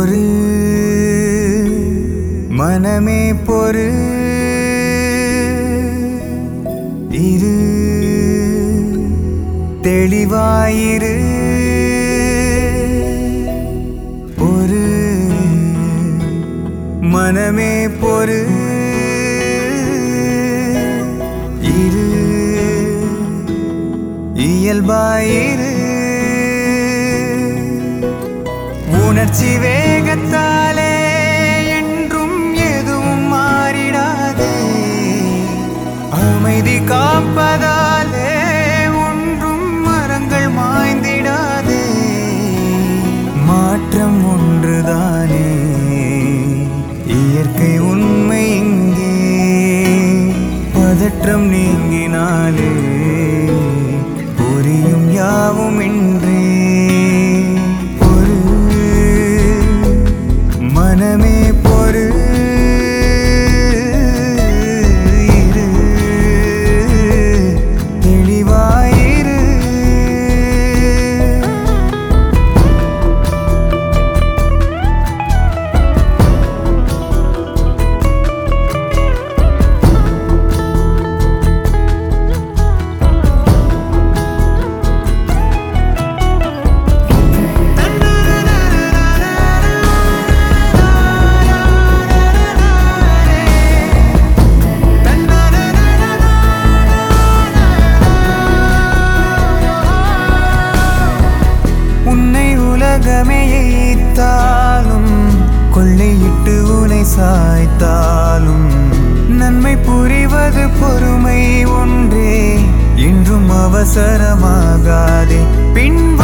பொறு மனமே பொறு இரு தெளிவாயிரு பொறு மனமே பொறு இரு இயல்பாயிரு உணர்ச்சி வேகத்தாலே என்றும் எதுவும் மாறிடாதே அமைதி காப்பதாலே ஒன்றும் மரங்கள் மாய்ந்திடாதே மாற்றம் ஒன்றுதானே இயற்கை உண்மை இங்கே பதற்றம் நீங்கினாலே புரியும் யாவும் இன்றே பொறு மனமே பொறு இரு தெளிவாயிரு உன்னை உலகமே எய்த்தாலும் கொள்ளையிட்டு உனை சாய்த்தாலும் நன்மை புரிவது பொறுமை ஒன்றே இன்றும் அவசரமாகாதே பின்